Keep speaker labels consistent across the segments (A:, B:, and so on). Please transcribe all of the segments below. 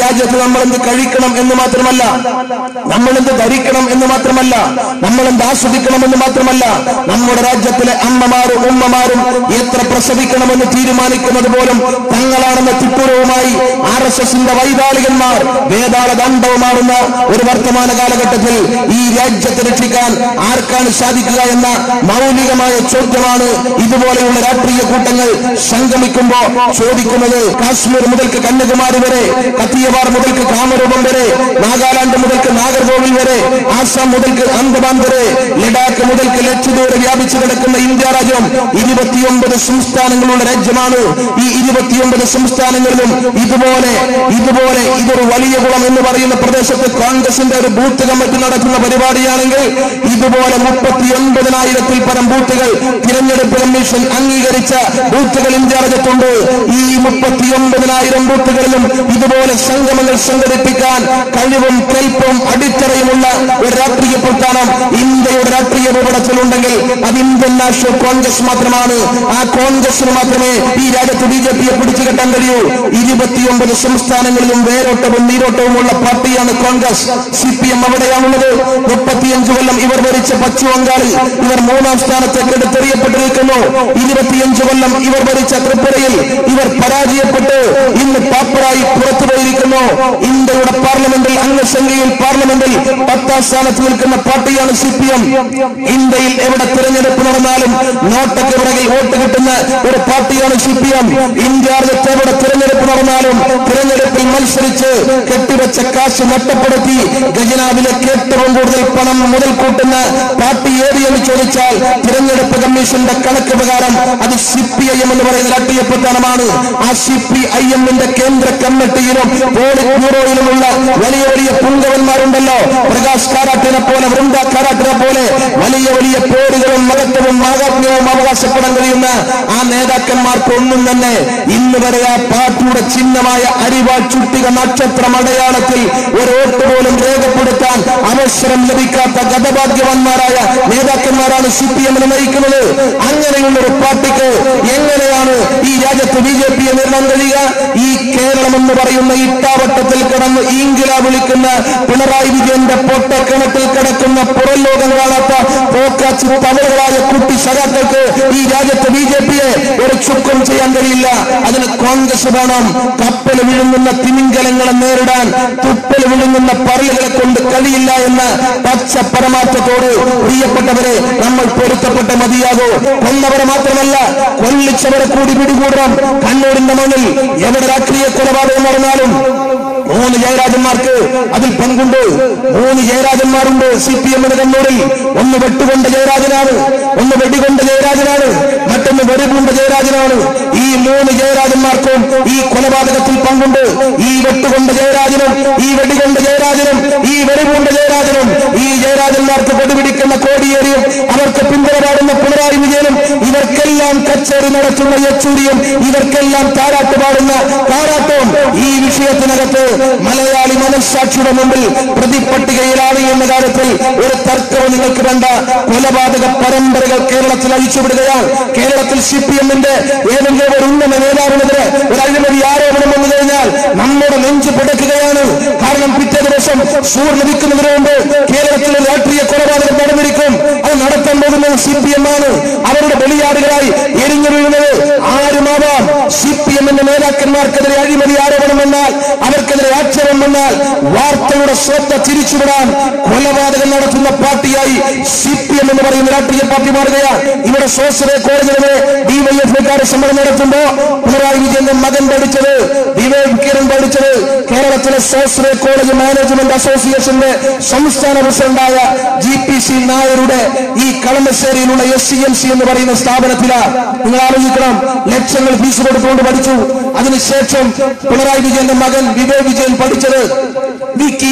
A: രാജ്യത്ത് നമ്മൾ എന്ത് കഴിക്കണം എന്ന് മാത്രമല്ല നമ്മൾ എന്ത് ധരിക്കണം എന്ന് മാത്രമല്ല നമ്മൾ എന്ത് ആസ്വദിക്കണം എന്ന് മാത്രമല്ല നമ്മുടെ രാജ്യത്തിലെ അമ്മമാരും ഉമ്മമാരും എത്ര പ്രസവിക്കണമെന്ന് തീരുമാനിക്കുന്നത് പോലും തങ്ങളാണെന്ന തിപ്പുരവുമായി ആർ എസ് എസിന്റെ വൈതാളികന്മാർ വേതാള ദണ്ഡവുമാറുന്ന ഒരു വർത്തമാന കാലഘട്ടത്തിൽ ഈ രാജ്യത്തെ രക്ഷിക്കാൻ ആർക്കാണ് സാധിക്കുക എന്ന മൗലികമായ ചോദ്യമാണ് ഇതുപോലെയുള്ള രാഷ്ട്രീയ കൂട്ടങ്ങൾ സംഗമിക്കുമ്പോ ചോദിക്കുന്നത് കാശ്മീർ മുതൽക്ക് കന്യാകുമാരി വരെ കത്തിയവാർ മുതൽക്ക് കാമരൂപം വരെ നാഗാലാൻഡ് മുതൽക്ക് നാഗർകോവിൽ വരെ ആസാം മുതൽക്ക് അന്തമാൻ വരെ ലഡാക്ക് മുതൽക്ക് ലക്ഷദൂരെ വ്യാപിച്ചു കിടക്കുന്ന ഇന്ത്യ രാജ്യം ഇരുപത്തിയൊമ്പത് സംസ്ഥാനങ്ങളുള്ള രാജ്യമാണ് ഈ ഇരുപത്തിയൊമ്പത് സംസ്ഥാനങ്ങളിലും ഇതുപോലെ ഇതുപോലെ ഇതൊരു വലിയ കുളം എന്ന് പറയുന്ന പ്രദേശത്ത് കോൺഗ്രസിന്റെ ഒരു ബൂത്ത് കമ്മിറ്റി നടത്തുന്ന പരിപാടിയാണെങ്കിൽ ഇതുപോലെ മുപ്പത്തി ഒൻപതിനായിരത്തിൽ പരം ബൂത്തുകൾ തിരഞ്ഞെടുപ്പ് കമ്മീഷൻ അംഗീകരിച്ച ബൂത്തുകൾ ഇന്ത്യ രാജ്യത്തുണ്ട് ഈ മുപ്പത്തി ഒൻപതിനായിരം ബൂത്തുകളിലും ഇതുപോലെ സംഗമങ്ങൾ സംഘടിപ്പിക്കാൻ കഴിവും കെൽപ്പും അടിത്തറയുമുള്ള ഒരു രാഷ്ട്രീയ പ്രസ്ഥാനം ഇന്ത്യയുടെ രാഷ്ട്രീയ ഭൂപടത്തിലുണ്ടെങ്കിൽ അത് ഇന്ത്യൻ നാഷണൽ കോൺഗ്രസ് മാത്രമാണ് ആ കോൺഗ്രസിന് മാത്രമേ ഈ രാജ്യത്ത് ബി ജെ പിയെ പിടിച്ചു കെട്ടാൻ കഴിയൂ ഇരുപത്തിയൊമ്പത് സംസ്ഥാനങ്ങളിലും വേരോട്ടവും നീരോട്ടവുമുള്ള പാർട്ടിയാണ് കോൺഗ്രസ് സി പി എം അവിടെയാണുള്ളത് മുപ്പത്തിയഞ്ച് കൊല്ലം ഇവർ ഭരിച്ച പശ്ചിമ ബംഗാളിൽ ഇവർ മൂന്നാം സ്ഥാനത്തേക്ക് എടുത്തെറിയപ്പെട്ടു നിൽക്കുന്നു ഇരുപത്തിയഞ്ച് കൊല്ലം ഇവർ ഭരിച്ച ത്രിപുരയിൽ ഇവർ പരാജയപ്പെട്ട് ഇന്ന് പാപ്പറായി പുറത്തുപോയിരിക്കുന്നു ഇന്ത്യയുടെ പാർലമെന്റിൽ അംഗസംഖ്യയിൽ പാർലമെന്റിൽ പത്താം സ്ഥാനത്ത് നിൽക്കുന്ന പാർട്ടിയാണ് സി പി എം ഇന്ത്യയിൽ എവിടെ തിരഞ്ഞെടുപ്പ് നടന്നാലും നോട്ടയ്ക്ക് പിറകിൽ വോട്ട് കിട്ടുന്ന ഒരു പാർട്ടിയാണ് സി പി എം ഇന്ത്യ രാജ്യത്ത് എവിടെ തിരഞ്ഞെടുപ്പ് നടന്നാലും തിരഞ്ഞെടുപ്പിൽ മത്സരിച്ച് കെട്ടിവെച്ച കാശ് നഷ്ടപ്പെടുത്തി ഖജനാവിലേക്ക് ഏറ്റവും കൂടുതൽ പണം മുതൽ കൂട്ടുന്ന പാർട്ടി ഏത് എന്ന് ചോദിച്ചാൽ തിരഞ്ഞെടുപ്പ് കമ്മീഷന്റെ കണക്ക് പ്രകാരം അത് സി പി ഐ എം എന്ന് പറയുന്ന രാഷ്ട്രീയ പ്രസ്ഥാനമാണ് ആ സി പി ഐ എമ്മിന്റെ കേന്ദ്ര കമ്മിറ്റിയിലും പോളിറ്റ് ബ്യൂറോയിലുമുള്ള വലിയ വലിയ പുങ്കവന്മാരുണ്ടല്ലോ പ്രകാശ് കാരാട്ടിനെ പോലെ വൃന്ദ കാരാട്ടിനെ പോലെ വലിയ വലിയ പേരുകളും മഹത്വവും മാഹാത്മ്യവും അവകാശപ്പെടാൻ കഴിയുന്ന ആ നേതാക്കന്മാർക്ക് ഒന്നും തന്നെ ഇന്ന് വരെ ആ പാർട്ടിയുടെ ചിഹ്നമായ അരിവാൾ ചുട്ടിക നക്ഷത്രം അടയാളത്തിൽ ഒരു വോട്ട് പോലും രേഖപ്പെടുത്താൻ അവസരം ലഭിക്കാത്ത ഗതഭാഗ്യവാന്മാരായ നേതാക്കന്മാരാണ് സി പി എമ്മിനെ നയിക്കുന്നത് അങ്ങനെയുള്ള ഒരു പാർട്ടിക്ക് എങ്ങനെയാണ് ഈ രാജ്യത്ത് ബി ജെ പിയെ നേരിടാൻ കഴിയുക ഈ കേരളം എന്ന് പറയുന്ന ഇട്ടാവട്ടത്തിൽ കിടന്ന് ഈങ്കില വിളിക്കുന്ന പിണറായി വിജയന്റെ പൊട്ടക്കിണറ്റിൽ കിടക്കുന്ന പുറം ലോകം കാണാത്ത പോക്കാച്ചി തവറുകളായ കുട്ടി സഖാക്കൾക്ക് ഈ രാജ്യത്ത് ബി ജെ പിയെ ഒരു ചുക്കം ചെയ്യാൻ കഴിയില്ല അതിന് കോൺഗ്രസ് വേണം കപ്പൽ വിഴുങ്ങുന്ന തിമിംഗലങ്ങളെ നേരിടാൻ തുപ്പൽ വിഴുങ്ങുന്ന പറലുകളെ കൊണ്ട് കഴിയില്ല എന്ന പച്ച പരമാർത്ഥത്തോട് പ്രിയപ്പെട്ടവരെ നമ്മൾ പൊരുത്തപ്പെട്ട മതിയാകൂ കൊന്നവരെ മാത്രമല്ല കൊല്ലിച്ചവരെ കൂടി പിടികൂടണം കണ്ണൂരിന്റെ മണ്ണിൽ എവിടെ രാഷ്ട്രീയ കൊലപാതകം നടന്നാലും മൂന്ന് ജയരാജന്മാർക്ക് അതിൽ പങ്കുണ്ട് മൂന്ന് ജയരാജന്മാരുണ്ട് സി പി എമ്മിന് കണ്ണൂരിൽ ഒന്ന് വെട്ടുകൊണ്ട ജയരാജനാണ് ഒന്ന് വെടികൊണ്ട ജയരാജനാണ് മറ്റൊന്ന് വെടികൊണ്ട ജയരാജനാണ് ഈ മൂന്ന് ജയരാജന്മാർക്കും ഈ കൊലപാതകത്തിൽ പങ്കുണ്ട് ഈ വെട്ടുകൊണ്ട ജയരാജനും ഈ വെടികൊണ്ട ജയരാജനും ഈ വെടികൊണ്ട ജയരാജനും ഈ ജയരാജന്മാർക്ക് പൊടിപിടിക്കുന്ന കോടിയേരിയും അവർക്ക് പിന്തുണ പാടുന്ന പിണറായി വിജയനും ഇവർക്കെല്ലാം കച്ചേരി നടത്തുന്ന യെച്ചൂരിയും ഇവർക്കെല്ലാം താരാട്ട് പാടുന്ന താരാട്ടവും ഈ വിഷയത്തിനകത്ത് മലയാളി മനസ്സാക്ഷിയുടെ മുമ്പിൽ പ്രതിപട്ടികയിലാണ് എന്ന കാര്യത്തിൽ ഒരു തർക്കവും നിങ്ങൾക്ക് വേണ്ട കൊലപാതക പരമ്പരകൾ കേരളത്തിൽ അഴിച്ചുവിടുകയാണ് കേരളത്തിൽ സി പി എമ്മിന്റെ ഏതെങ്കിലും ഒരു ഉന്നത നേതാവിനെതിരെ ഒരു അഴിമതി ആരോപണം വന്നു കഴിഞ്ഞാൽ നമ്മുടെ നെഞ്ച് പിടക്കുകയാണ് കാരണം പിറ്റേ ദിവസം സൂര്യൻ ഉദിക്കുന്നതിന് മുമ്പ് കേരളത്തിലെ രാഷ്ട്രീയ കൊലപാതകം നടന്നിരിക്കും അത് നടത്താൻ പോകുന്നത് സി പി എം ആണ് അവരുടെ ബലിയാടുകളായി എരിഞ്ഞു വീഴുന്നത് ആരുമാവാം സി പി എമ്മിന്റെ നേതാക്കന്മാർക്കെതിരെ അഴിമതി ആരോപണം വന്നാൽ അവർക്കെതിരെ ആക്ഷേപം വന്നാൽ വാർത്തയുടെ ശ്രദ്ധ തിരിച്ചുവിടാൻ കൊലപാതകം നടത്തുന്ന പാർട്ടിയായി സി പി എം എന്ന് പറയുന്ന രാഷ്ട്രീയ പാർട്ടി മാറുകയാണ് ഇവിടെ സോഷ്യൽ കോളേജിലെ ഡിവൈഎഫ്ഐക്കാരെ സമ്മേളനം നടത്തുമ്പോ പിണറായി വിജയന്റെ മകൻ പഠിച്ചത് വിവേക് കിരൺ പഠിച്ചത് കേരളത്തിലെ സോഷ്യൽ കോളേജ് മാനേജ്മെന്റ് അസോസിയേഷന്റെ സംസ്ഥാന പ്രസിഡന്റായ ജി പി സി നായരുടെ ഈ കളമശ്ശേരിയിലുള്ള എസ് സി എം സി എന്ന് പറയുന്ന സ്ഥാപനത്തിലാണ് നിങ്ങൾ ആലോചിക്കണം ലക്ഷങ്ങൾ ഫീസ് കൊടുത്തുകൊണ്ട് പഠിച്ചു അതിനുശേഷം പിണറായി വിജയന്റെ മകൻ വിവേക് വിജയൻ പഠിച്ചത് വി കെ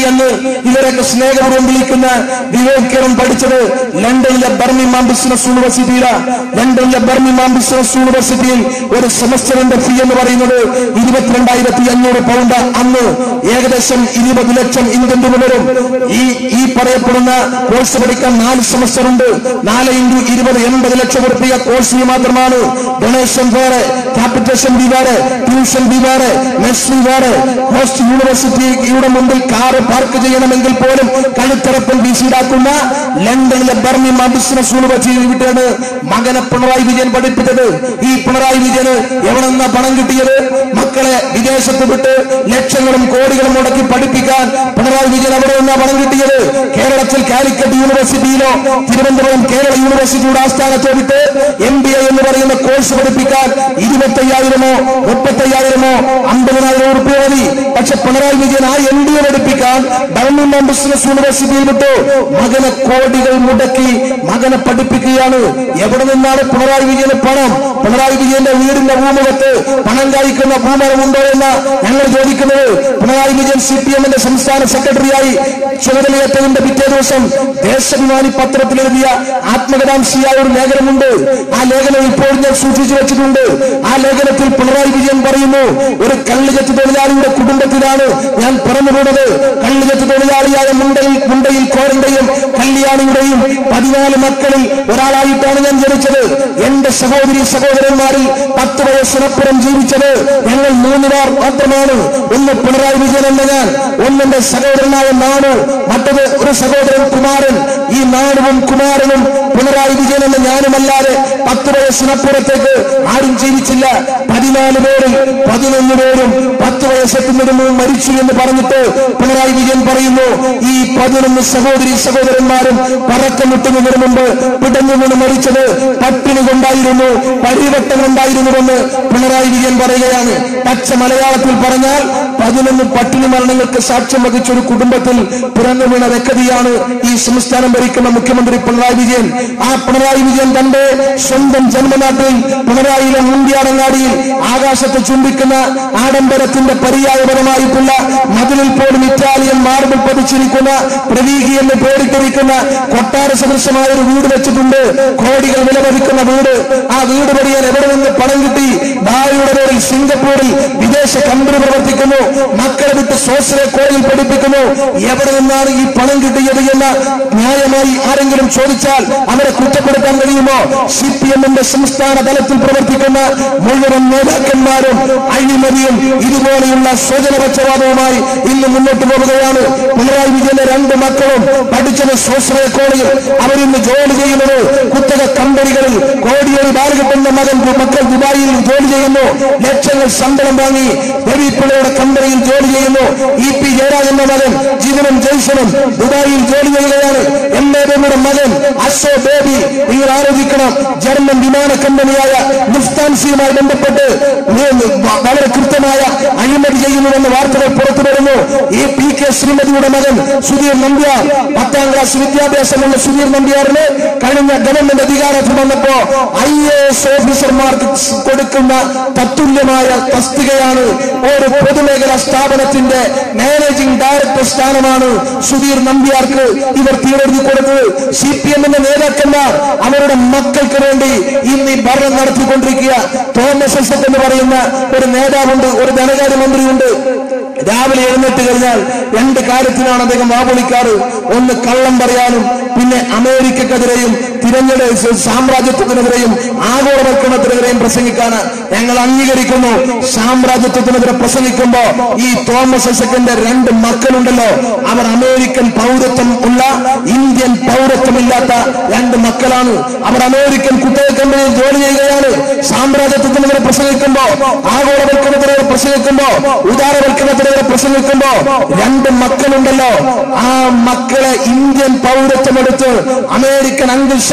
A: എന്ന് ഇവരൊക്കെ സ്നേഹപൂർവ്വം വിളിക്കുന്ന വിവേകരം പഠിച്ചത് ലണ്ടനിലെ ബർമിമാം ബിസിനസ് യൂണിവേഴ്സിറ്റിയിലെ ലണ്ടനിലെ ബർമിമാം ബിസിനസ് യൂണിവേഴ്സിറ്റിയിൽ ഒരു സെമസ്റ്ററിന്റെ ഫീ എന്ന് പറയുന്നത് ഇരുപത്തിരണ്ടായിരത്തി അഞ്ഞൂറ് പൗണ്ട് അന്ന് ഏകദേശം ഇരുപത് ലക്ഷം ഇന്ത്യൻ രൂപ വരും ഈ ഈ പറയപ്പെടുന്ന കോഴ്സ് പഠിക്കാൻ നാല് സെമസ്റ്റർ ഉണ്ട് നാല് ഇൻറ്റു ഇരുപത് എൺപത് ലക്ഷം റുപ്യ കോഴ്സ് ഫീ മാത്രമാണ് ഡൊണേഷൻ വേറെ ക്യാപിറ്റേഷൻ ഫീ വേറെ ട്യൂഷൻ ഫീ വേറെ മെസ് ഫീ വേറെ ഹോസ്റ്റ് യൂണിവേഴ്സിറ്റിയുടെ മുമ്പിൽ കാറ് പാർക്ക് ചെയ്യണമെങ്കിൽ പോലും കഴുത്തറപ്പൻ ഫീസ് ഈടാക്കുന്ന ലണ്ടനിലെ ബർമിമ ബിസിനസ് യൂണിവേഴ്സിറ്റി വിട്ടാണ് മകനെ പിണറായി വിജയൻ പഠിപ്പിച്ചത് ഈ പിണറായി വിജയന് എവിടെ നിന്നാ പണം കിട്ടിയത് മക്കളെ വിദേശത്ത് വിട്ട് ലക്ഷങ്ങളും കോടികളും മുടക്കി പഠിപ്പിക്കാൻ പിണറായി വിജയൻ എവിടെ നിന്നാ പണം കിട്ടിയത് കേരളത്തിൽ കാലിക്കറ്റ് യൂണിവേഴ്സിറ്റിയിലോ തിരുവനന്തപുരം കേരള യൂണിവേഴ്സിറ്റിയുടെ ആസ്ഥാനത്തോ വിട്ട് എം ബി എ എന്ന് പറയുന്ന കോഴ്സ് പഠിപ്പിക്കാൻ ഇരുപത്തയ്യായിരമോ മുപ്പത്തയ്യായിരമോ അമ്പതിനായിരം റുപ്യ മതി പക്ഷെ പിണറായി വിജയൻ ആ എം ഡി എ പഠിപ്പിക്കാൻ ബർമിംഗം ബിസിനസ് യൂണിവേഴ്സിറ്റിയിൽ വിട്ടു മകനെ കോടികൾ മുടക്കി മകനെ പഠിപ്പിക്കുകയാണ് എവിടെ നിന്നാണ് പിണറായി വിജയന് പണം പിണറായി വിജയന്റെ വീടിന്റെ ഭൂമുഖത്ത് പണം കായ്ക്കുന്ന ഭൂമരമുണ്ടോ എന്ന് ഞങ്ങൾ ചോദിക്കുന്നത് പിണറായി വിജയൻ സി പി എമ്മിന്റെ സംസ്ഥാന സെക്രട്ടറിയായി ചുമതലയേറ്റതിന്റെ പിറ്റേ ദിവസം ദേശാഭിമാനി പത്രത്തിൽ എഴുതിയ ആത്മകഥാംശിയായ ഒരു ലേഖനമുണ്ട് ആ ലേഖനം ഇപ്പോൾ ഞാൻ സൂക്ഷിച്ചു വെച്ചിട്ടുണ്ട് ആ ലേഖനത്തിൽ പിണറായി വിജയൻ പറയുന്നു ഒരു കള്ളുചെത്ത് തൊഴിലാളിയുടെ കുടുംബത്തിലാണ് ഞാൻ പിറന്നു വീണത് കള്ളുചെത്ത് തൊഴിലാളിയായ മുണ്ടയിൽ മുണ്ടയിൽ കോരന്റെയും കല്യാണിയുടെയും പതിനാല് മക്കളിൽ ഒരാളായിട്ടാണ് ഞാൻ ജനിച്ചത് എന്റെ സഹോദരി സഹോദരന്മാരിൽ പത്ത് വയസ്സിനപ്പുറം ജീവിച്ചത് ഞങ്ങൾ മൂന്നുപേർ മാത്രമാണ് ഒന്ന് പിണറായി വിജയൻ എന്ന ഞാൻ ഒന്നെന്റെ സഹോദരനായ നാണു മറ്റത് ഒരു സഹോദരൻ കുമാരൻ ഈ നാടുവും കുമാരനും പിണറായി വിജയൻ എന്ന ഞാനുമല്ലാതെ പത്ത് വയസ്സിനപ്പുറത്തേക്ക് ആരും ജീവിച്ചില്ല പതിനാല് പേരിൽ പതിനൊന്ന് പേരും പത്ത് വയസ്സെത്തുന്നതിന് മുമ്പ് മരിച്ചു എന്ന് പറഞ്ഞിട്ട് പിണറായി വിജയൻ പറയുന്നു ഈ പതിനൊന്ന് സഹോദരി സഹോദരന്മാരും പറക്കം മുട്ടുന്നതിന് മുമ്പ് പിടഞ്ഞു വീണ് മരിച്ചത് പട്ടിണി കൊണ്ടായിരുന്നു പരിവട്ടം കൊണ്ടായിരുന്നുവെന്ന് പിണറായി വിജയൻ പറയുകയാണ് പച്ച മലയാളത്തിൽ പറഞ്ഞാൽ പതിനൊന്ന് പട്ടിണി മരണങ്ങൾക്ക് സാക്ഷ്യം വഹിച്ച ഒരു കുടുംബത്തിൽ പിറന്നു വീണ വ്യക്തിയാണ് ഈ സംസ്ഥാനം ഭരിക്കുന്ന മുഖ്യമന്ത്രി പിണറായി വിജയൻ ആ പിണറായി വിജയൻ തന്റെ സ്വന്തം ജന്മനാട്ടിൽ പിണറായിയിലെ മുന്തിയാടങ്ങാടിയിൽ ആകാശത്ത് ചുംബിക്കുന്ന ആഡംബരത്തിന്റെ പര്യായപരമായിട്ടുള്ള മതിലിൽ പോലും ഇറ്റാലിയൻ മാർബിൾ പതിച്ചിരിക്കുന്ന പ്രതീകി എന്ന് പേരിട്ടിരിക്കുന്ന കൊട്ടാര സദൃശമായ ഒരു വീട് വെച്ചിട്ടുണ്ട് കോടികൾ വിലമതിക്കുന്ന വീട് ആ വീട് പണിയാൻ എവിടെ നിന്ന് പണം കിട്ടി ഭാര്യയുടെ പേരിൽ സിംഗപ്പൂരിൽ വിദേശ കമ്പനി പ്രവർത്തിക്കുന്നു മക്കളെ വിട്ട് സോസിലെ കോഴിയിൽ പഠിപ്പിക്കുന്നു എവിടെ നിന്നാണ് ഈ പണം കിട്ടിയത് എന്ന് ന്യായമായി ആരെങ്കിലും ചോദിച്ചാൽ അവരെ കുറ്റപ്പെടുത്താൻ കഴിയുമോ സി പി എമ്മിന്റെ സംസ്ഥാന തലത്തിൽ പ്രവർത്തിക്കുന്ന മുഴുവൻ നേതാക്കന്മാരും അഴിമതിയും ഇതുപോലെയുള്ള സ്വജനപക്ഷപാതവുമായി ഇന്ന് മുന്നോട്ട് പോവുകയാണ് പിണറായി വിജയന്റെ രണ്ട് മക്കളും പഠിച്ചത് സ്വാശ്രയ കോളേജിൽ അവരിന്ന് ജോലി ചെയ്യുന്നത് കുത്തക കമ്പനികളിൽ കോടിയേറി ബാലകെട്ടുന്ന മകൻ മക്കൾ ദുബായിൽ ജോലി ചെയ്യുന്നു ലക്ഷങ്ങൾ ശമ്പളം വാങ്ങി രവിപ്പിള്ളയുടെ കമ്പനിയിൽ ജോലി ചെയ്യുന്നു ഇ പി ജയരാജന്റെ മകൻ ജീവനും ജയ്സനും ദുബായിൽ ജോലി ചെയ്യുകയാണ് എം എ ബേബിയുടെ മകൻ അശോ ബേബി നിങ്ങൾ ആലോചിക്കണം ജർമ്മൻ വിമാന കമ്പനിയായ ലുഫ്താൻസിയുമായി ബന്ധപ്പെട്ട് വളരെ കൃത്യമായ അഴിമതി ചെയ്യുന്നുവെന്ന വാർത്തകൾ പുറത്തു വരുന്നു ഈ പി കെ ശ്രീമതിയുടെ മകൻ സുധീർ നമ്പ്യാർ പത്താം ക്ലാസ് വിദ്യാഭ്യാസമുള്ള സുധീർ നമ്പ്യാറിന് കഴിഞ്ഞ ഗവൺമെന്റ് അധികാരത്തിൽ വന്നപ്പോ ഐ എ എസ് ഓഫീസർമാർക്ക് കൊടുക്കുന്ന തത്തുല്യമായ തസ്തികയാണ് ഒരു പൊതുമേഖലാ സ്ഥാപനത്തിന്റെ മാനേജിംഗ് ഡയറക്ടർ സ്ഥാനമാണ് സുധീർ നമ്പ്യാർക്ക് ഇവർ തീരെഴുതി കൊടുത്തത് സി പി എമ്മിന്റെ നേതാക്കന്മാർ അവരുടെ മക്കൾക്ക് വേണ്ടി ഇന്ന് ഈ ഭരണം നടത്തിക്കൊണ്ടിരിക്കുക തോമസ് ഐസക് എന്ന് പറയുന്ന ഒരു നേതാവുണ്ട് ഒരു ധനകാര്യമന്ത്രിയുണ്ട് രാവിലെ എഴുന്നേറ്റ് കഴിഞ്ഞാൽ രണ്ട് കാര്യത്തിനാണ് അദ്ദേഹം വാപൊളിക്കാറ് ഒന്ന് കള്ളം പറയാനും പിന്നെ അമേരിക്കക്കെതിരെയും തിരഞ്ഞെടുപ്പ് സാമ്രാജ്യത്വത്തിനെതിരെയും ആഗോളവൽക്കരണത്തിനെതിരെയും പ്രസംഗിക്കാണ് ഞങ്ങൾ അംഗീകരിക്കുന്നു സാമ്രാജ്യത്വത്തിനെതിരെ പ്രസംഗിക്കുമ്പോ ഈ തോമസ് ഐസക്കിന്റെ രണ്ട് മക്കളുണ്ടല്ലോ അവർ അമേരിക്കൻ പൗരത്വം ഉള്ള ഇന്ത്യൻ പൗരത്വമില്ലാത്ത രണ്ട് മക്കളാണ് അവർ അമേരിക്കൻ കുത്തക കമ്പനിയിൽ ജോലി ചെയ്യുകയാണ് സാമ്രാജ്യത്വത്തിനെതിരെ പ്രസംഗിക്കുമ്പോ ആഗോളവൽക്കരണത്തിനെതിരെ പ്രസംഗിക്കുമ്പോ ഉദാരവൽക്കരണത്തിനെതിരെ പ്രസംഗിക്കുമ്പോ രണ്ട് മക്കളുണ്ടല്ലോ ആ മക്കളെ ഇന്ത്യൻ പൗരത്വം എടുത്ത് അമേരിക്കൻ അങ്കിൾ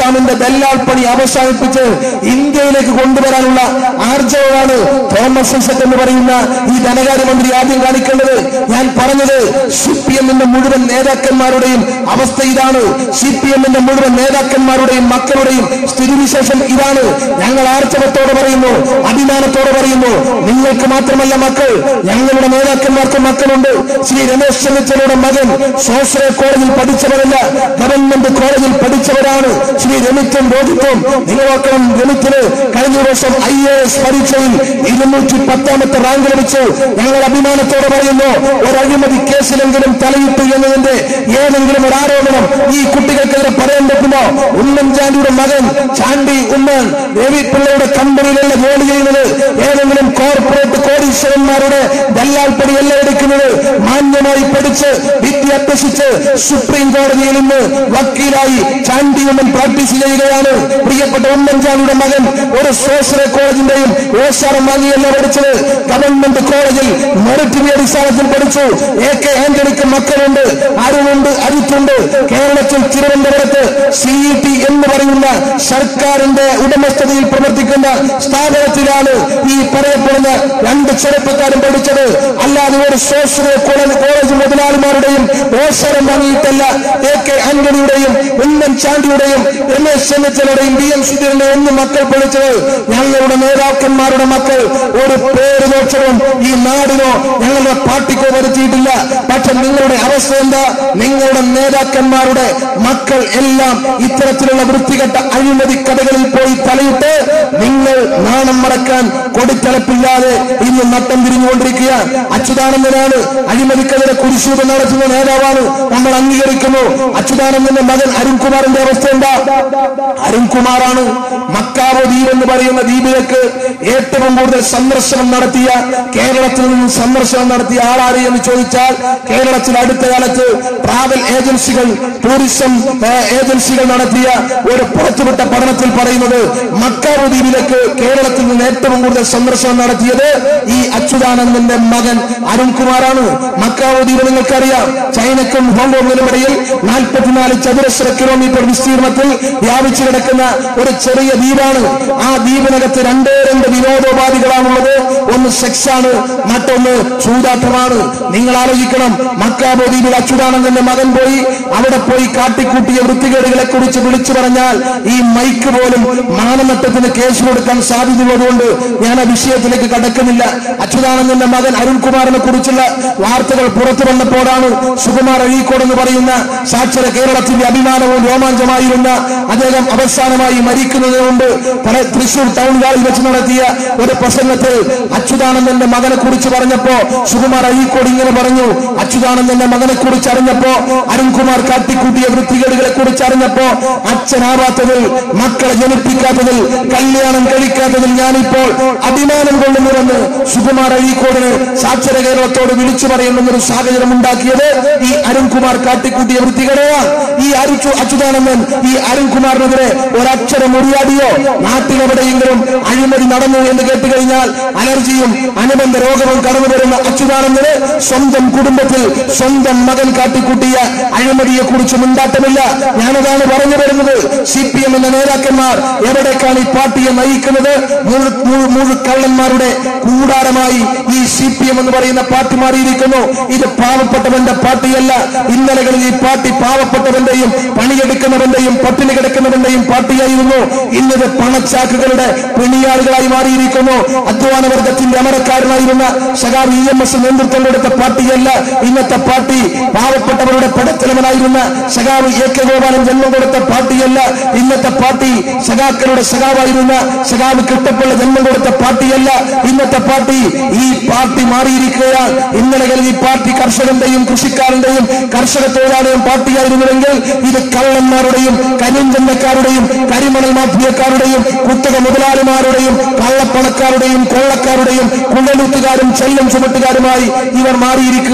A: നിസാമിന്റെ ദല്ലാൽ പണി അവസാനിപ്പിച്ച് ഇന്ത്യയിലേക്ക് കൊണ്ടുവരാനുള്ള ആർജവമാണ് തോമസ് ഐസക് എന്ന് പറയുന്ന ഈ ധനകാര്യമന്ത്രി ആദ്യം കാണിക്കേണ്ടത് ഞാൻ പറഞ്ഞത് സി പി എമ്മിന്റെ മുഴുവൻ നേതാക്കന്മാരുടെയും അവസ്ഥ ഇതാണ് സി പി എമ്മിന്റെ മുഴുവൻ നേതാക്കന്മാരുടെയും മക്കളുടെയും സ്ഥിതിവിശേഷം ഇതാണ് ഞങ്ങൾ ആർജവത്തോടെ പറയുന്നു അഭിമാനത്തോടെ പറയുന്നു നിങ്ങൾക്ക് മാത്രമല്ല മക്കൾ ഞങ്ങളുടെ നേതാക്കന്മാർക്ക് മക്കളുണ്ട് ശ്രീ രമേശ് ചെന്നിത്തലയുടെ മകൻ സ്വാശ്രയ കോളേജിൽ പഠിച്ചവരല്ല ഗവൺമെന്റ് കോളേജിൽ പഠിച്ചവരാണ് ശ്രീ രമിത്തും രോഹിത്തും നിങ്ങൾ നോക്കണം രമിത്തിന് കഴിഞ്ഞ വർഷം ഐ എ എസ് പരീക്ഷയിൽ ഇരുന്നൂറ്റി പത്താമത്തെ റാങ്ക് ലഭിച്ചു ഞങ്ങൾ അഭിമാനത്തോടെ പറയുന്നു ഒരു അഴിമതി കേസിലെങ്കിലും തലയിട്ടു എന്നതിന്റെ ഏതെങ്കിലും ഒരു ആരോപണം ഈ കുട്ടികൾക്കെതിരെ പറയാൻ പറ്റുമോ ഉമ്മൻചാണ്ടിയുടെ മകൻ ചാണ്ടി ഉമ്മൻ രവി പിള്ളയുടെ കമ്പനിയിലല്ല ജോലി ചെയ്യുന്നത് ഏതെങ്കിലും കോർപ്പറേറ്റ് കോടീശ്വരന്മാരുടെ ദല്ലാൽ പണിയല്ല എടുക്കുന്നത് മാന്യമായി പഠിച്ച് വിദ്യ അഭ്യസിച്ച് സുപ്രീം കോടതിയിൽ നിന്ന് വക്കീലായി ചാണ്ടി ഉമ്മൻ പ്രാക്ടീസ് ചെയ്യുകയാണ് പ്രിയപ്പെട്ട ഉമ്മൻചാണ്ടിയുടെ മകൻ ഒരു സ്വാശ്രയ കോളേജിന്റെയും ഓശാരം വാങ്ങിയല്ല പഠിച്ചത് ഗവൺമെന്റ് കോളേജിൽ മെറിറ്റിന്റെ അടിസ്ഥാനത്തിൽ പഠിച്ചു എ കെ ആന്റണിക്ക് മക്കളുണ്ട് അരുവുണ്ട് അരുത്തുണ്ട് കേരളത്തിൽ തിരുവനന്തപുരത്ത് സിഇ ടി എന്ന് പറയുന്ന സർക്കാരിന്റെ ഉടമസ്ഥതയിൽ പ്രവർത്തിക്കുന്ന സ്ഥാപനത്തിലാണ് ഈ പറയപ്പെടുന്ന രണ്ട് ചെറുപ്പക്കാരും പഠിച്ചത് അല്ലാതെ ഒരു സ്വാശ്രയ കോളേജ് കോളേജ് മുതലാളിമാരുടെയും ഓശരം വാങ്ങിയിട്ടല്ല എ കെ ആന്റണിയുടെയും ഉമ്മൻചാണ്ടിയുടെയും രമേശ് ചെന്നിത്തലയുടെയും ബി എം സുധീരന്റെ ഒന്നും മക്കൾ പഠിച്ചത് ഞങ്ങളുടെ നേതാക്കന്മാരുടെ മക്കൾ ഒരു പേര് ദോഷവും ഈ നാടിനോ ഞങ്ങളുടെ പാർട്ടിക്കോ വരുത്തിയിട്ടില്ല പക്ഷെ നിങ്ങളുടെ അവസ്ഥ എന്താ നിങ്ങളുടെ നേതാക്കന്മാരുടെ മക്കൾ എല്ലാം ഇത്തരത്തിലുള്ള വൃത്തികെട്ട അഴിമതി കഥകളിൽ പോയി തലയിട്ട് നിങ്ങൾ നാണം മറക്കാൻ കൊടിത്തലപ്പില്ലാതെ ഇന്ന് നട്ടം തിരിഞ്ഞുകൊണ്ടിരിക്കുക അച്യുതാനന്ദനാണ് അഴിമതിക്കെതിരെ കുരിശൂപ നടത്തുന്ന നേതാവാണ് നമ്മൾ അംഗീകരിക്കുന്നു അച്യുതാനന്ദന്റെ മകൻ അരുൺകുമാറിന്റെ അവസ്ഥ എന്താ അരുൺകുമാറാണ് മക്കാവോ ദ്വീപ് എന്ന് പറയുന്ന ദ്വീപിലേക്ക് ഏറ്റവും കൂടുതൽ സന്ദർശനം നടത്തിയ കേരളത്തിൽ നിന്നും സന്ദർശനം നടത്തിയ ആളാര് എന്ന് ചോദിച്ചാൽ കേരളത്തിൽ അടുത്ത കാലത്ത് ട്രാവൽ ഏജൻസികൾ ടൂറിസം ഏ, ഏജൻസികൾ നടത്തിയ ഒരു പുറത്തുവിട്ട പഠനത്തിൽ പറയുന്നത് മക്കാവോ ദ്വീപിലേക്ക് കേരളത്തിൽ നിന്ന് ഏറ്റവും കൂടുതൽ സന്ദർശനം നടത്തിയത് ഈ അച്യുതാനന്ദന്റെ മകൻ അരുൺകുമാറാണ് മക്കാവോ ദ്വീപ് നിങ്ങൾക്കറിയാം ചൈനക്കും ഹോങ്കോങ്ങിനും ഇടയിൽ നാൽപ്പത്തിനാല് ചതുരശ്ര കിലോമീറ്റർ വിസ്തീർണത്തിൽ വ്യാപിച്ചു കിടക്കുന്ന ഒരു ചെറിയ ദ്വീപാണ് ആ ദ്വീപിനകത്ത് രണ്ടേ രണ്ട് വിനോദോപാധികളാണുള്ളത് ഒന്ന് സെക്സ് ആണ് മറ്റൊന്ന് ചൂതാട്ടമാണ് നിങ്ങൾ ആലോചിക്കണം മക്കാബോ ദ്വീപിൽ അച്യുതാനന്ദന്റെ മകൻ പോയി അവിടെ പോയി കാട്ടിക്കൂട്ടിയ വൃത്തികേടുകളെ കുറിച്ച് വിളിച്ചു പറഞ്ഞാൽ ഈ മൈക്ക് പോലും മാനനഷ്ടത്തിന് കേസ് കൊടുക്കാൻ സാധ്യതയുള്ളതുകൊണ്ട് ഞാൻ ആ വിഷയത്തിലേക്ക് കടക്കുന്നില്ല അച്യുതാനന്ദന്റെ മകൻ അരുൺകുമാറിനെ കുറിച്ചുള്ള വാർത്തകൾ പുറത്തു വന്നപ്പോഴാണ് സുകുമാർ അഴീക്കോട് എന്ന് പറയുന്ന സാക്ഷര കേരളത്തിന്റെ അഭിമാനവും രോമാഞ്ചമായിരുന്ന അദ്ദേഹം അവസാനമായി മരിക്കുന്നതിന് മുമ്പ് പല തൃശൂർ ടൗൺ ഹാളിൽ വെച്ച് നടത്തിയ ഒരു പ്രസംഗത്തിൽ അച്യുതാനന്ദന്റെ മകനെ കുറിച്ച് പറഞ്ഞപ്പോ സുകുമാർ അഴീക്കോട് ഇങ്ങനെ പറഞ്ഞു അച്യുതാനന്ദന്റെ മകനെ കുറിച്ച് അറിഞ്ഞപ്പോ അരുൺകുമാർ കാട്ടിക്കൂട്ടിയ വൃത്തികേടുകളെ കുറിച്ച് അറിഞ്ഞപ്പോ അച്ഛനാവാത്തതിൽ മക്കളെ ജനിപ്പിക്കാത്തതിൽ കല്യാണം കഴിക്കാത്തതിൽ ഞാനിപ്പോൾ അഭിമാനം കൊള്ളുന്നുവെന്ന് സുകുമാർ അഴീക്കോടിന് സാക്ഷര കേരളത്തോട് വിളിച്ചു പറയുന്നൊരു സാഹചര്യം ഉണ്ടാക്കിയത് ഈ അരുൺകുമാർ കാട്ടിക്കൂട്ടിയ വൃത്തികേടെയാണ് ഈ അരുച്ചു അച്യുതാനന്ദൻ ഈ അരുൺകുമാറിനെതിരെ ഒരക്ഷരം ഉരിയാടിയോ നാട്ടിലെവിടെയെങ്കിലും അഴിമതി നടന്നു എന്ന് കേട്ട് കഴിഞ്ഞാൽ അലർജിയും അനുബന്ധ രോഗവും കടന്നു വരുന്ന അച്യുതാനന്ദന് സ്വന്തം കുടുംബത്തിൽ സ്വന്തം മകൻ കാട്ടിക്കൂട്ടിയ അഴിമതിയെ കുറിച്ച് മുണ്ടാട്ടമില്ല ഞാനതാണ് പറഞ്ഞു വരുന്നത് സി പി എമ്മിന്റെ നേതാക്കന്മാർ എവിടേക്കാണ് ഈ പാർട്ടിയെ നയിക്കുന്നത് മുഴു- മുഴു- മുഴുക്കള്ളന്മാരുടെ കൂടാരമായി ഈ സി പി എം എന്ന് പറയുന്ന പാർട്ടി മാറിയിരിക്കുന്നു ഇത് പാവപ്പെട്ടവന്റെ പാർട്ടിയല്ല ഇന്നലകളിൽ ഈ പാർട്ടി പാവപ്പെട്ടവന്റെയും പണിയെടുക്കുന്നവന്റെയും പട്ടിണി കിടക്കുന്നവന്റെയും പാർട്ടിയായിരുന്നു ഇന്നത് പണച്ചാക്കുകളുടെ പിണിയാളുകളായി മാറിയിരിക്കുന്നു അധ്വാന വർഗത്തിന്റെ അമരക്കാരനായിരുന്ന സഖാവ് ഇ എം എസ് നേതൃത്വം കൊടുത്ത പാർട്ടിയല്ല ഇന്നത്തെ പാർട്ടി പാവപ്പെട്ടവരുടെ പടത്തലവനായിരുന്ന സഖാവ് എ കെ ഗോപാലൻ ജന്മം കൊടുത്ത പാർട്ടിയല്ല ഇന്നത്തെ പാർട്ടി സഖാക്കളുടെ സഖാവായിരുന്ന സഖാവ് കിട്ടപ്പുള്ള ജന്മം കൊടുത്ത പാർട്ടിയല്ല ഇന്നത്തെ പാർട്ടി ഈ പാർട്ടി മാറിയിരിക്കുകയാണ് ഇന്നലകളിൽ ഈ പാർട്ടി കർഷകന്റെയും കൃഷിക്കാരന്റെയും കർഷക തൊഴിലാളിയും പാർട്ടിയായിരുന്നുവെങ്കിൽ ഇത് കള്ളന്മാരുടെയും കരിഞ്ചന്തക്കാരുടെയും കരിമണൽ മാഫിയക്കാരുടെയും കുത്തക മുതലാളിമാരുടെയും കള്ളപ്പണക്കാരുടെയും കൊള്ളക്കാരുടെയും കുഴലൂത്തുകാരും ചെല്ലം ചുമട്ടുകാരുമായി ഇവർ മാറിയിരിക്കുകയാണ്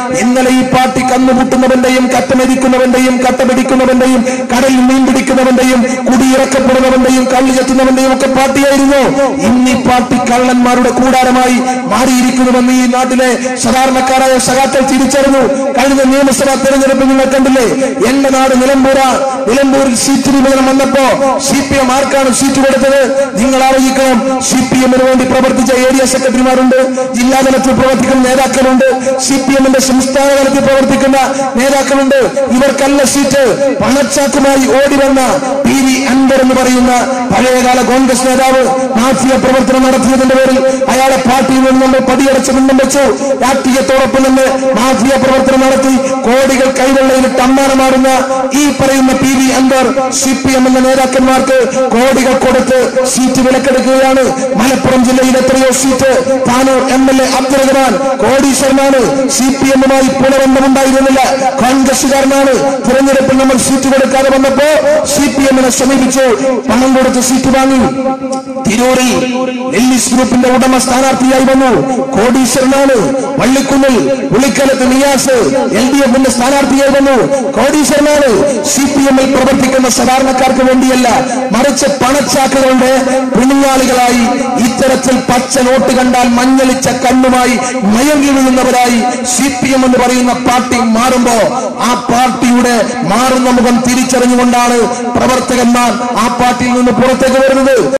A: ഇന്നലെ ഈ പാർട്ടി കന്നുമുട്ടുന്നവന്റെയും കട്ടമെതിക്കുന്നവന്റെയും കട്ടപിടിക്കുന്നവന്റെയും കടലിൽ മീൻ പിടിക്കുന്നവന്റെയും കുടിയിറക്കപ്പെടുന്നവന്റെയും കള്ളി ചെത്തുന്നവന്റെയും ഒക്കെ പാർട്ടിയായിരുന്നു ഇന്ന് ഈ പാർട്ടി കള്ളന്മാരുടെ കൂടാരമായി മാറിയിരിക്കുന്നുവെന്ന് ഈ നാട്ടിലെ സാധാരണക്കാരായ സഖാക്കൾ തിരിച്ചറിഞ്ഞു കഴിഞ്ഞ നിയമസഭാ തെരഞ്ഞെടുപ്പ് നിങ്ങൾ കണ്ടില്ലേ എന്റെ നാട് നിലമ്പൂര നിലമ്പൂരിൽ സീറ്റ് വിഭജനം വന്നപ്പോ സി പി എം ആർക്കാണ് സീറ്റ് കൊടുത്തത് നിങ്ങൾ ആലോചിക്കണം സി പി എമ്മിന് വേണ്ടി പ്രവർത്തിച്ച ഏരിയ സെക്രട്ടറിമാരുണ്ട് ജില്ലാ തലത്തിൽ പ്രവർത്തിക്കുന്ന നേതാക്കളുണ്ട് സി പി എമ്മിന്റെ സംസ്ഥാന തലത്തിൽ പ്രവർത്തിക്കുന്ന നേതാക്കളുണ്ട് ഇവർക്കല്ല സീറ്റ് പണച്ചാക്കുമായി ഓടി വന്ന പി വി അൻവർ എന്ന് പറയുന്ന പഴയകാല കോൺഗ്രസ് നേതാവ് മാഫിയ പ്രവർത്തനം നടത്തിയതിന്റെ പേരിൽ അയാളെ പാർട്ടിയിൽ നിന്ന് നമ്മൾ പടിയടച്ച് മുന്നും വെച്ചു രാഷ്ട്രീയത്തോടൊപ്പം നിന്ന് മാഫിയ പ്രവർത്തനം നടത്തി കോടികൾ കൈവെള്ളയിലിട്ട് അമ്മാനമാടുന്ന ഈ പറയുന്ന P V Anvar C P M എന്ന നേതാക്കന്മാർക്ക് കോടികൾ കൊടുത്ത് സീറ്റ് വിലക്കെടുക്കുകയാണ് മലപ്പുറം ജില്ലയിൽ എത്രയോ seat Tanur M L A Abdul Rahman കോടീശ്വരനാണ് സി പി എമ്മുമായി പുനബന്ധമുണ്ടായിരുന്നില്ല കോൺഗ്രസുകാരനാണ് തിരഞ്ഞെടുപ്പിൽ നമ്മൾ സീറ്റ് കൊടുക്കാതെ വന്നപ്പോ സി പി എമ്മിനെ സമീപിച്ചു പണം കൊടുത്ത് സീറ്റ് വാങ്ങി തിരൂരിൽ എല്ലിസ് ഗ്രൂപ്പിന്റെ ഉടമ സ്ഥാനാർത്ഥിയായി വന്നു കോടീശ്വരനാണ് വള്ളിക്കുന്നിൽ ഉളിക്കലത്ത് നിയാസ് എൽ ഡി എഫിന്റെ സ്ഥാനാർത്ഥിയായി വന്നു കോടീശ്വരനാണ് സി പി എമ്മിൽ പ്രവർത്തിക്കുന്ന സാധാരണക്കാർക്ക് വേണ്ടിയല്ല മറിച്ച് പണച്ചാക്കുകളുടെ പിണുങ്ങാളികളായി ഇത്തരത്തിൽ പച്ച നോട്ട് കണ്ടാൽ മഞ്ഞളിച്ച കണ്ണുമായി മയങ്ങി വീഴുന്നവരായി സി പി എം എന്ന് പറയുന്ന പാർട്ടി മാറുമ്പോ ആ പാർട്ടിയുടെ മാറുന്ന മുഖം തിരിച്ചറിഞ്ഞുകൊണ്ടാണ് പ്രവർത്തകന്മാർ ആ പാർട്ടിയിൽ നിന്ന് പുറത്തേക്ക് വരുന്നത്